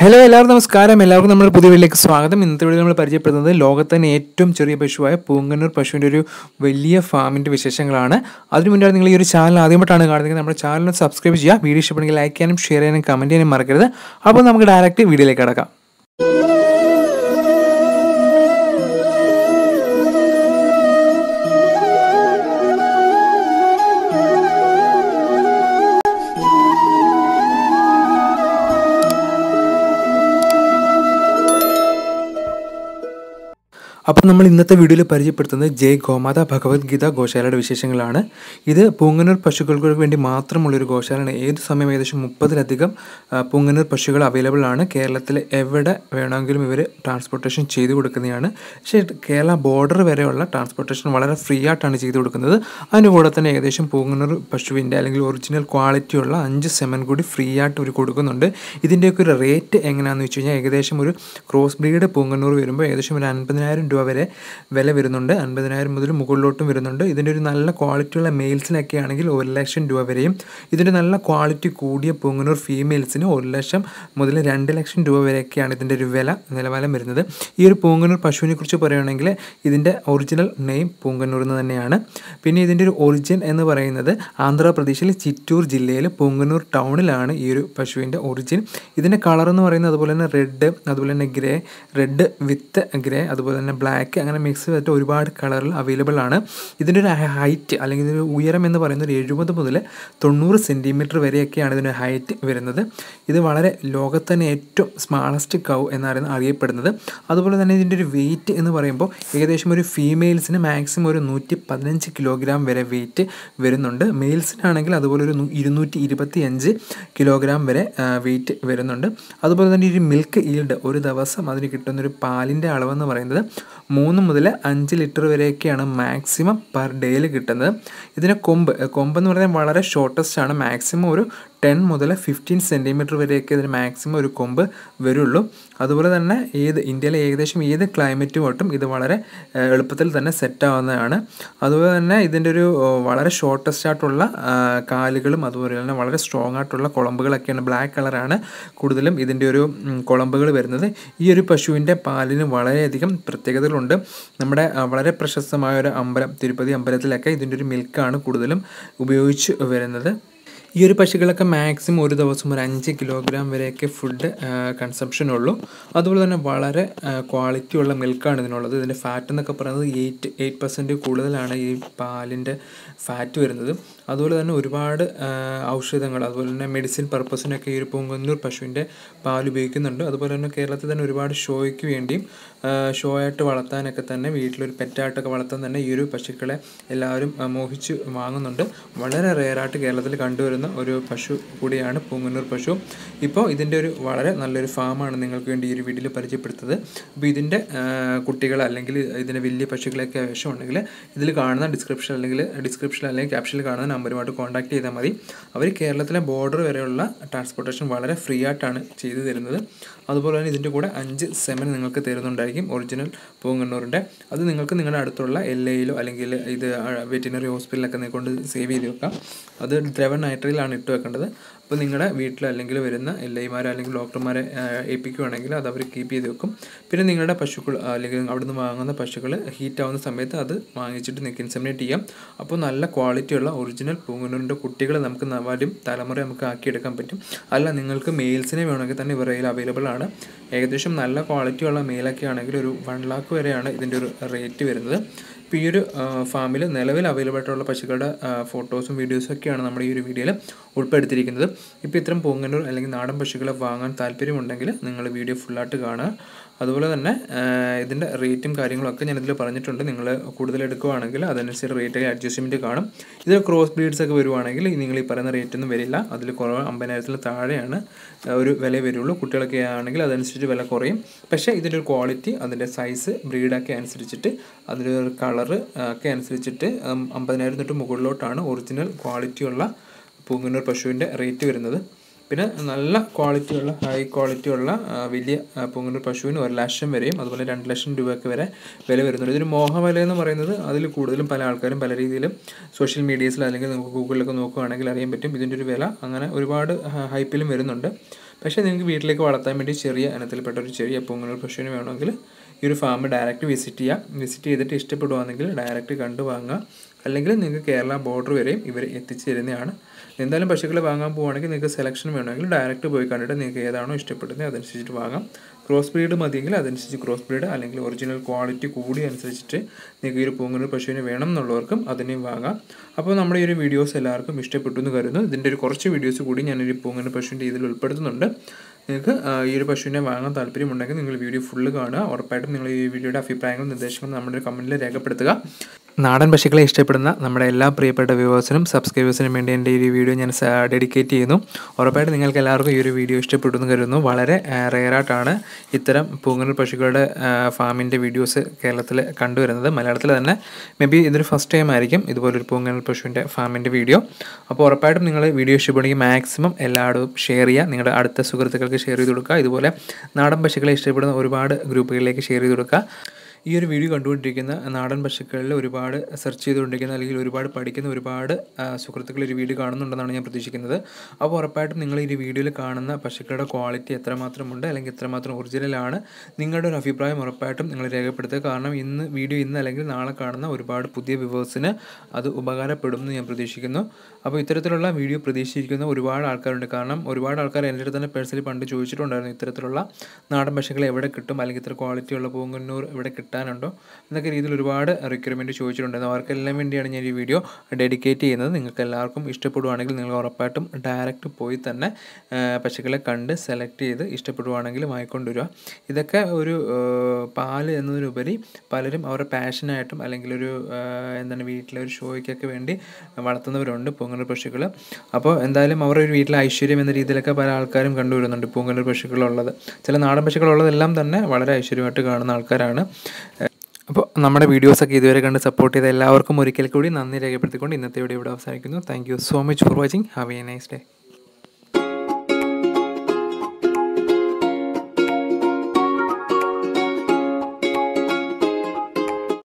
hello എല്ലാവർക്കും നമസ്കാരം എല്ലാവർക്കും നമ്മുടെ പുതിയ വീട്ടിലേക്ക് സ്വാഗതം ഇന്നത്തെ വീഡിയോ നമ്മൾ പരിചയപ്പെടുന്നത് ലോകത്തെ തന്നെ ഏറ്റവും ചെറിയ പശുവായ പൂങ്കന്നൂർ പശുവിൻ്റെ ഒരു വലിയ ഫാമിൻ്റെ വിശേഷങ്ങളാണ് അതിനു മുന്നേ നിങ്ങൾ ഈ ഒരു ചാനൽ ആദ്യമായിട്ടാണ് കാണുന്നത് നമ്മുടെ ചാനൽ സബ്സ്ക്രൈബ് ചെയ്യുക വീഡിയോ ഇഷ്ടപ്പെടുമെങ്കിൽ ലൈക്ക് ചെയ്യാനും ഷെയർ ചെയ്യാനും കമൻറ്റ് ചെയ്യാനും മറക്കരുത് അപ്പോൾ നമുക്ക് ഡയറക്റ്റ് വീഡിയോയിലേക്ക് കിടക്കാം അപ്പോൾ നമ്മൾ ഇന്നത്തെ വീഡിയോയിൽ പരിചയപ്പെടുത്തുന്നത് ജയ് ഗോമാത ഭഗവത്ഗീത ഗോശാലയുടെ വിശേഷങ്ങളാണ് ഇത് പൂങ്ങന്നൂർ പശുക്കൾക്ക് വേണ്ടി മാത്രമുള്ളൊരു ഗോശാലയാണ് ഏത് സമയം ഏകദേശം മുപ്പതിലധികം ആ, പൂങ്ങന്നൂർ പശുക്കൾ അവൈലബിൾ ആണ് കേരളത്തിൽ എവിടെ വേണമെങ്കിലും ഇവർ ട്രാൻസ്പോർട്ടേഷൻ ചെയ്തു കൊടുക്കുന്നതാണ് പക്ഷേ കേരള ബോർഡർ വരെയുള്ള ട്രാൻസ്പോർട്ടേഷൻ വളരെ ഫ്രീ ആയിട്ടാണ് ചെയ്തു കൊടുക്കുന്നത് അതിൻ്റെ കൂടെ തന്നെ ഏകദേശം പൂങ്ങന്നൂർ പശുവിൻ്റെ അല്ലെങ്കിൽ ഒറിജിനൽ ക്വാളിറ്റിയുള്ള അഞ്ച് സെമൻ കൂടി ഫ്രീ ആയിട്ട് ഇവർ കൊടുക്കുന്നുണ്ട് ഇതിൻ്റെയൊക്കെ ഒരു റേറ്റ് എങ്ങനെയാണെന്ന് വെച്ച് കഴിഞ്ഞാൽ ഏകദേശം ഒരു ക്രോസ് ബ്രീഡ് പൂങ്ങന്നൂർ വരുമ്പോൾ ഏകദേശം ഒരു അൻപതിനായിരം രൂപ വരെ വില വരുന്നുണ്ട് അൻപതിനായിരം മുതൽ മുകളിലോട്ടും വരുന്നുണ്ട് ഇതിൻ്റെ ഒരു നല്ല ക്വാളിറ്റിയുള്ള മെയിൽസിനൊക്കെ ആണെങ്കിൽ ഒരു ലക്ഷം രൂപ വരെയും ഇതിൻ്റെ നല്ല ക്വാളിറ്റി കൂടിയ പൂങ്ങന്നൂർ ഫീമെയിൽസിന് ഒരു ലക്ഷം മുതൽ രണ്ട് ലക്ഷം രൂപ വരെയൊക്കെയാണ് ഇതിൻ്റെ ഒരു വില നിലവാരം വരുന്നത് ഈ ഒരു പൂങ്ങന്നൂർ പശുവിനെ കുറിച്ച് പറയുകയാണെങ്കിൽ ഇതിൻ്റെ ഒറിജിനൽ നെയിം പൂങ്കന്നൂർ എന്ന് തന്നെയാണ് പിന്നെ ഇതിൻ്റെ ഒരു ഒറിജിൻ എന്ന് പറയുന്നത് ആന്ധ്രാപ്രദേശിലെ ചിറ്റൂർ ജില്ലയിലെ പൂങ്കന്നൂർ ടൗണിലാണ് ഈ ഒരു പശുവിൻ്റെ ഒറിജിൻ ഇതിൻ്റെ കളർ എന്ന് പറയുന്നത് അതുപോലെ തന്നെ റെഡ് അതുപോലെ തന്നെ ഗ്രേ റെഡ് വിത്ത് ഗ്രേ അതുപോലെ തന്നെ ബ്ലാക്ക് അങ്ങനെ മിക്സ് ചെയ്തിട്ട് ഒരുപാട് കളറിൽ അവൈലബിൾ ആണ് ഇതിൻ്റെ ഒരു ഹൈറ്റ് അല്ലെങ്കിൽ ഇതിൻ്റെ ഒരു ഉയരം എന്ന് പറയുന്നത് ഒരു എഴുപത് മുതൽ തൊണ്ണൂറ് സെൻറ്റിമീറ്റർ വരെയൊക്കെയാണ് ഇതിൻ്റെ ഹൈറ്റ് വരുന്നത് ഇത് വളരെ ലോകത്ത് തന്നെ ഏറ്റവും സ്മാളസ്റ്റ് കൗ എന്നറിയുന്ന അറിയപ്പെടുന്നത് അതുപോലെ തന്നെ ഇതിൻ്റെ ഒരു വെയിറ്റ് എന്ന് പറയുമ്പോൾ ഏകദേശം ഒരു ഫീമെയിൽസിന് മാക്സിമം ഒരു നൂറ്റി പതിനഞ്ച് കിലോഗ്രാം വരെ വെയിറ്റ് വരുന്നുണ്ട് മെയിൽസിനാണെങ്കിൽ അതുപോലെ ഒരു നൂ- ഇരുന്നൂറ്റി ഇരുപത്തി അഞ്ച് കിലോഗ്രാം വരെ വെയിറ്റ് വരുന്നുണ്ട് അതുപോലെ തന്നെ ഈ ഒരു മിൽക്ക് ഈൽഡ് ഒരു ദിവസം അതിന് കിട്ടുന്ന ഒരു പാലിൻ്റെ അളവെന്ന് പറയുന്നത് മൂന്ന് മുതൽ അഞ്ച് ലിറ്റർ വരെയൊക്കെയാണ് മാക്സിമം പെർ ഡേയിൽ കിട്ടുന്നത് ഇതിന് കൊമ്പ് കൊമ്പ് എന്ന് പറയുന്നത് വളരെ ഷോർട്ടസ്റ്റ് ആണ് മാക്സിമം ഒരു ടെൻ മുതൽ ഫിഫ്റ്റീൻ സെൻറ്റിമീറ്റർ വരെയൊക്കെ ഇതിന് മാക്സിമം ഒരു കൊമ്പ് വരുള്ളൂ അതുപോലെ തന്നെ ഏത് ഇന്ത്യയിലെ ഏകദേശം ഏത് ക്ലൈമറ്റുമായിട്ടും ഇത് വളരെ ഏഹ്, എളുപ്പത്തിൽ തന്നെ സെറ്റ് ആവുന്നതാണ് അതുപോലെ തന്നെ ഇതിൻ്റെ ഒരു ഓ, വളരെ ഷോർട്ടസ്റ്റ് ആയിട്ടുള്ള ആ, കാലുകളും അതുപോലെ തന്നെ വളരെ സ്ട്രോങ് ആയിട്ടുള്ള കുളമ്പുകളൊക്കെയാണ് ബ്ലാക്ക് കളറാണ് കൂടുതലും ഇതിൻ്റെ ഒരു കുളമ്പുകൾ വരുന്നത് ഈ ഒരു പശുവിൻ്റെ പാലിന് വളരെയധികം പ്രത്യേകതകളുണ്ട് നമ്മുടെ ആ, വളരെ പ്രശസ്തമായ ഒരു അമ്പലം തിരുപ്പതി അമ്പലത്തിലൊക്കെ ഇതിൻ്റെ ഒരു മിൽക്കാണ് കൂടുതലും ഉപയോഗിച്ച് വരുന്നത് ഈ ഒരു പശുക്കളൊക്കെ മാക്സിമം ഒരു ദിവസം ഒരു അഞ്ച് കിലോഗ്രാം വരെയൊക്കെ ഫുഡ് കൺസംഷൻ ഉള്ളൂ അതുപോലെ തന്നെ വളരെ ക്വാളിറ്റി ഉള്ള മിൽക്കാണ് ഇതിനുള്ളത് ഇതിൻ്റെ ഫാറ്റ് എന്നൊക്കെ പറയുന്നത് എയ്റ്റ് എയ്റ്റ് പെർസെൻറ്റ് കൂടുതലാണ് ഈ പാലിൻ്റെ ഫാറ്റ് വരുന്നത് അതുപോലെ തന്നെ ഒരുപാട് ആ, ഔഷധങ്ങൾ അതുപോലെ തന്നെ മെഡിസിൻ പർപ്പസിനൊക്കെ ഈ ഒരു പൂങ്കന്നൂർ പശുവിൻ്റെ പാൽ ഉപയോഗിക്കുന്നുണ്ട് അതുപോലെ തന്നെ കേരളത്തിൽ തന്നെ ഒരുപാട് ഷോയ്ക്ക് വേണ്ടിയും ആ, ഷോ ആയിട്ട് വളർത്താനൊക്കെ തന്നെ വീട്ടിലൊരു പെറ്റായിട്ടൊക്കെ വളർത്താൻ തന്നെ ഈ ഒരു പശുക്കളെ എല്ലാവരും ആ, മോഹിച്ച് വാങ്ങുന്നുണ്ട് വളരെ റെയറായിട്ട് കേരളത്തിൽ കണ്ടുവരുന്ന ഒരു പശു കൂടിയാണ് പൂങ്ങന്നൂർ പശു ഇപ്പോൾ ഇതിൻ്റെ ഒരു വളരെ നല്ലൊരു ഫാമാണ് നിങ്ങൾക്ക് വേണ്ടി ഈ ഒരു വീഡിയോയിൽ പരിചയപ്പെടുത്തത് അപ്പോൾ ഇതിൻ്റെ കുട്ടികൾ അല്ലെങ്കിൽ ഇതിൻ്റെ വലിയ പശുക്കളൊക്കെ ആവശ്യമുണ്ടെങ്കിൽ ഇതിൽ കാണുന്ന ഡിസ്ക്രിപ്ഷൻ അല്ലെങ്കിൽ ഡിസ്ക്രിപ്ഷൻ അല്ലെങ്കിൽ ക്യാപ്ഷനിൽ കാണുന്ന നമ്പറുമായിട്ട് കോൺടാക്ട് ചെയ്താൽ മതി അവർ കേരളത്തിലെ ബോർഡർ വരെയുള്ള ട്രാൻസ്പോർട്ടേഷൻ വളരെ ഫ്രീ ആയിട്ടാണ് ചെയ്തു തരുന്നത് അതുപോലെ തന്നെ ഇതിൻ്റെ കൂടെ അഞ്ച് സെമൻ നിങ്ങൾക്ക് തരുന്നുണ്ടായിരിക്കും ഒറിജിനൽ പൂങ്കണ്ണൂറിൻ്റെ അത് നിങ്ങൾക്ക് നിങ്ങളുടെ അടുത്തുള്ള എൽ എയിലോ അല്ലെങ്കിൽ ഇത് വെറ്റിനറി ഹോസ്പിറ്റലിലൊക്കെ നിങ്ങൾക്ക് കൊണ്ട് സേവ് ചെയ്ത് വെക്കാം അത് ദ്രവ നൈട്രയിലാണ് ഇട്ട് വെക്കേണ്ടത് അപ്പോൾ നിങ്ങളുടെ വീട്ടിൽ അല്ലെങ്കിൽ വരുന്ന എൽ ഐമാരെ അല്ലെങ്കിൽ ഡോക്ടർമാരെ ആ, ഏൽപ്പിക്കുകയാണെങ്കിൽ അത് അവർ കീപ്പ് ചെയ്ത് വെക്കും പിന്നെ നിങ്ങളുടെ പശുക്കൾ അല്ലെങ്കിൽ അവിടുന്ന് വാങ്ങുന്ന പശുക്കൾ ഹീറ്റ് ആവുന്ന സമയത്ത് അത് വാങ്ങിച്ചിട്ട് നിങ്ങൾക്ക് ഇൻസെമിനേറ്റ് ചെയ്യാം അപ്പോൾ നല്ല ക്വാളിറ്റിയുള്ള ഒറിജിനൽ പൂങ്ങന്നൂരിൻ്റെ കുട്ടികൾ നമുക്ക് ന- വരും തലമുറ നമുക്ക് ആക്കിയെടുക്കാൻ പറ്റും അല്ല നിങ്ങൾക്ക് മെയിൽസിനെ വേണമെങ്കിൽ തന്നെ ഇവരുടെ കയ്യിൽ അവൈലബിൾ ആണ് ഏകദേശം നല്ല ക്വാളിറ്റിയുള്ള മെയിലൊക്കെ ആണെങ്കിൽ ഒരു വൺ ലാക്ക് വരെയാണ് ഇതിൻ്റെ ഒരു റേറ്റ് വരുന്നത് ഇപ്പോൾ ഈ ഒരു ഫാമിൽ നിലവിൽ അവൈലബിൾ ആയിട്ടുള്ള പശുക്കളുടെ ആ, ഫോട്ടോസും വീഡിയോസും ഒക്കെയാണ് നമ്മുടെ ഈ ഒരു വീഡിയോയിൽ ഉൾപ്പെടുത്തിയിരിക്കുന്നത് ഇപ്പോൾ ഇത്തരം പൂങ്ങന്നൂർ അല്ലെങ്കിൽ നാടൻ പശുക്കളെ വാങ്ങാൻ താല്പര്യമുണ്ടെങ്കിൽ നിങ്ങൾ വീഡിയോ ഫുള്ളായിട്ട് കാണുക അതുപോലെ തന്നെ ആ, ഇതിൻ്റെ റേറ്റും കാര്യങ്ങളൊക്കെ ഞാനിതിൽ പറഞ്ഞിട്ടുണ്ട് നിങ്ങൾ കൂടുതൽ എടുക്കുകയാണെങ്കിൽ അതനുസരിച്ച് റേറ്റ് അഡ്ജസ്റ്റ്മെൻറ്റ് കാണും ഇതിൽ ക്രോസ് ബ്രീഡ്സ് ഒക്കെ വരുവാണെങ്കിൽ നിങ്ങൾ ഈ പറയുന്ന റേറ്റ് ഒന്നും വരില്ല അതിൽ കുറവ് അമ്പതിനായിരത്തിൽ താഴെയാണ് ആ, ഒരു വില വരുള്ളൂ കുട്ടികളൊക്കെ ആണെങ്കിൽ അതനുസരിച്ച് വില കുറയും പക്ഷേ ഇതിൻ്റെ ഒരു ക്വാളിറ്റി അതിൻ്റെ സൈസ് ബ്രീഡൊക്കെ അനുസരിച്ചിട്ട് അതിൻ്റെ ഒരു കളറ് ഒക്കെ അനുസരിച്ചിട്ട് ഉം, അമ്പതിനായിരം തൊട്ട് മുകളിലോട്ടാണ് ഒറിജിനൽ ക്വാളിറ്റിയുള്ള പൂങ്ങന്നൂർ പശുവിൻ്റെ റേറ്റ് വരുന്നത് പിന്നെ നല്ല ക്വാളിറ്റിയുള്ള ഹൈ ക്വാളിറ്റിയുള്ള ആ, വലിയ ആ, പൂങ്ങന്നൂർ പശുവിന് ഒരു ലക്ഷം വരെയും അതുപോലെ രണ്ട് ലക്ഷം രൂപയ്ക്ക് വരെ വില വരുന്നുണ്ട് ഇതൊരു മോഹവില എന്ന് പറയുന്നത് അതിൽ കൂടുതലും പല ആൾക്കാരും പല രീതിയിലും സോഷ്യൽ മീഡിയസിൽ അല്ലെങ്കിൽ നമുക്ക് ഗൂഗിളിലൊക്കെ നോക്കുകയാണെങ്കിൽ അറിയാൻ പറ്റും ഇതിൻ്റെ ഒരു വില അങ്ങനെ ഒരുപാട് ഹൈപ്പിലും വരുന്നുണ്ട് പക്ഷേ നിങ്ങൾക്ക് വീട്ടിലേക്ക് വളർത്താൻ വേണ്ടി ചെറിയ ഇനത്തിൽപ്പെട്ട ഒരു ചെറിയ പൂങ്ങനൂർ പശുവിന് വേണമെങ്കിൽ ഈ ഒരു ഫാം ഡയറക്റ്റ് വിസിറ്റ് ചെയ്യാം വിസിറ്റ് ചെയ്തിട്ട് ഇഷ്ടപ്പെടുവാണെങ്കിൽ ഡയറക്റ്റ് കണ്ടു വാങ്ങുക അല്ലെങ്കിൽ നിങ്ങൾക്ക് കേരള ബോർഡർ വരെയും ഇവർ എത്തിച്ചു തരുന്നതാണ് എന്തായാലും പശുക്കളെ വാങ്ങാൻ പോവുകയാണെങ്കിൽ നിങ്ങൾക്ക് സെലക്ഷൻ വേണമെങ്കിൽ ഡയറക്റ്റ് പോയി കണ്ടിട്ട് നിങ്ങൾക്ക് ഏതാണോ ഇഷ്ടപ്പെടുന്നത് അതനുസരിച്ചിട്ട് വാങ്ങാം ക്രോസ് ബ്രീഡ് മതിയെങ്കിൽ അതനുസരിച്ച് ക്രോസ് ബ്രീഡ് അല്ലെങ്കിൽ ഒറിജിനൽ ക്വാളിറ്റി കൂടി അനുസരിച്ചിട്ട് നിങ്ങൾക്ക് ഈ ഒരു പൂങ്ങനൂർ പശുവിനെ വേണം എന്നുള്ളവർക്കും അതിനെയും വാങ്ങാം അപ്പോൾ നമ്മുടെ ഈ ഒരു വീഡിയോസ് എല്ലാവർക്കും ഇഷ്ടപ്പെട്ടു എന്ന് കരുതുന്നു ഇതിൻ്റെ ഒരു കുറച്ച് വീഡിയോസ് കൂടി ഞാനൊരു പൂങ്ങനൂർ പശുവിൻ്റെ ഇതിൽ ഉൾപ്പെടുത്തുന്നുണ്ട് നിങ്ങൾക്ക് ആ, ഈ ഒരു പശുവിനെ വാങ്ങാൻ താല്പര്യമുണ്ടെങ്കിൽ നിങ്ങൾ വീഡിയോ ഫുള്ള് കാണുക ഉറപ്പായിട്ടും നിങ്ങൾ ഈ വീഡിയോയുടെ അഭിപ്രായങ്ങളും നിർദ്ദേശങ്ങളും നമ്മുടെ ഒരു കമൻറ്റിൽ രേഖപ്പെടുത്തുക നാടൻ പശുക്കളെ ഇഷ്ടപ്പെടുന്ന നമ്മുടെ എല്ലാ പ്രിയപ്പെട്ട വ്യൂവേഴ്സിനും സബ്സ്ക്രൈബേഴ്സിനും വേണ്ടി എൻ്റെ ഈ വീഡിയോ ഞാൻ ഡെഡിക്കേറ്റ് ചെയ്യുന്നു ഉറപ്പായിട്ടും നിങ്ങൾക്ക് എല്ലാവർക്കും ഈ ഒരു വീഡിയോ ഇഷ്ടപ്പെട്ടു എന്ന് കരുതുന്നു വളരെ റെയറായിട്ടാണ് ഇത്തരം പൂങ്ങൽ പശുക്കളുടെ ഫാമിൻ്റെ വീഡിയോസ് കേരളത്തിൽ കണ്ടുവരുന്നത് മലയാളത്തിൽ തന്നെ മേ ബി ഇതൊരു ഫസ്റ്റ് ടൈം ആയിരിക്കും ഇതുപോലൊരു പൂങ്ങൽ പശുവിൻ്റെ ഫാമിൻ്റെ വീഡിയോ അപ്പോൾ ഉറപ്പായിട്ടും നിങ്ങൾ വീഡിയോ ഇഷ്ടപ്പെടുമെങ്കിൽ മാക്സിമം എല്ലായിടവും ഷെയർ ചെയ്യുക നിങ്ങളുടെ അടുത്ത സുഹൃത്തുക്കൾക്ക് ഷെയർ ചെയ്ത് കൊടുക്കുക ഇതുപോലെ നാടൻ പശുക്കളെ ഇഷ്ടപ്പെടുന്ന ഒരുപാട് ഗ്രൂപ്പുകളിലേക്ക് ഷെയർ ചെയ്ത് കൊടുക്കുക ഈ ഒരു വീഡിയോ കണ്ടുകൊണ്ടിരിക്കുന്ന നാടൻ പശുക്കളിൽ ഒരുപാട് സെർച്ച് ചെയ്തുകൊണ്ടിരിക്കുന്ന അല്ലെങ്കിൽ ഒരുപാട് പഠിക്കുന്ന ഒരുപാട് ആ, സുഹൃത്തുക്കൾ ഒരു വീഡിയോ കാണുന്നുണ്ടെന്നാണ് ഞാൻ പ്രതീക്ഷിക്കുന്നത് അപ്പോൾ ഉറപ്പായിട്ടും നിങ്ങൾ ഈ ഒരു വീഡിയോയിൽ കാണുന്ന പശുക്കളുടെ ക്വാളിറ്റി എത്രമാത്രമുണ്ട് അല്ലെങ്കിൽ എത്രമാത്രം ഒറിജിനലാണ് നിങ്ങളുടെ ഒരു അഭിപ്രായം ഉറപ്പായിട്ടും നിങ്ങൾ രേഖപ്പെടുത്തുക കാരണം ഇന്ന് വീഡിയോ ഇന്ന് അല്ലെങ്കിൽ നാളെ കാണുന്ന ഒരുപാട് പുതിയ വ്യൂവേഴ്സിന് അത് ഉപകാരപ്പെടുമെന്ന് ഞാൻ പ്രതീക്ഷിക്കുന്നു അപ്പോൾ ഇത്തരത്തിലുള്ള വീഡിയോ പ്രതീക്ഷിച്ചിരിക്കുന്ന ഒരുപാട് ആൾക്കാരുണ്ട് കാരണം ഒരുപാട് ആൾക്കാർ എൻ്റെ അടുത്ത് തന്നെ പേഴ്സണലി പണ്ട് ചോദിച്ചിട്ടുണ്ടായിരുന്നു ഇത്തരത്തിലുള്ള നാടൻ പശുക്കൾ എവിടെ കിട്ടും അല്ലെങ്കിൽ ഇത്ര ക്വാളിറ്റിയുള്ള പൂങ്കന്നൂർ എവിടെ കിട്ടാനുണ്ടോ എന്നൊക്കെ രീതിയിൽ ഒരുപാട് റിക്വയർമെൻറ്റ് ചോദിച്ചിട്ടുണ്ടായിരുന്നു അവർക്കെല്ലാം വേണ്ടിയാണ് ഞാൻ ഈ വീഡിയോ ഡെഡിക്കേറ്റ് ചെയ്യുന്നത് നിങ്ങൾക്ക് എല്ലാവർക്കും ഇഷ്ടപ്പെടുവാണെങ്കിൽ നിങ്ങൾ ഉറപ്പായിട്ടും ഡയറക്റ്റ് പോയി തന്നെ ആ, പശുക്കളെ കണ്ട് സെലക്ട് ചെയ്ത് ഇഷ്ടപ്പെടുവാണെങ്കിൽ വാങ്ങിക്കൊണ്ടുവരിക ഇതൊക്കെ ഒരു ആ, പാല് എന്നതിനുപരി പലരും അവരുടെ പാഷനായിട്ടും അല്ലെങ്കിൽ ഒരു ആ, എന്താണ് വീട്ടിലെ ഒരു ഷോയ്ക്കൊക്കെ വേണ്ടി വളർത്തുന്നവരുണ്ട് പൂങ്കന്നൂർ പശുക്കൾ അപ്പോൾ എന്തായാലും അവരുടെ ഒരു വീട്ടിലെ ഐശ്വര്യം എന്ന രീതിയിലൊക്കെ പല ആൾക്കാരും കണ്ടുവരുന്നുണ്ട് പൂങ്കന്നൂർ പശുക്കളുള്ളത് ചില നാടൻ പശുക്കളുള്ളതെല്ലാം തന്നെ വളരെ ഐശ്വര്യമായിട്ട് കാണുന്ന ആൾക്കാരാണ് അപ്പോൾ നമ്മുടെ വീഡിയോസൊക്കെ ഇതുവരെ കണ്ട് സപ്പോർട്ട് ചെയ്ത എല്ലാവർക്കും ഒരിക്കൽ കൂടി നന്ദി രേഖപ്പെടുത്തിക്കൊണ്ട് ഇന്നത്തെ വീഡിയോ ഇവിടെ അവസാനിക്കുന്നു thank you so much for watching have a nice day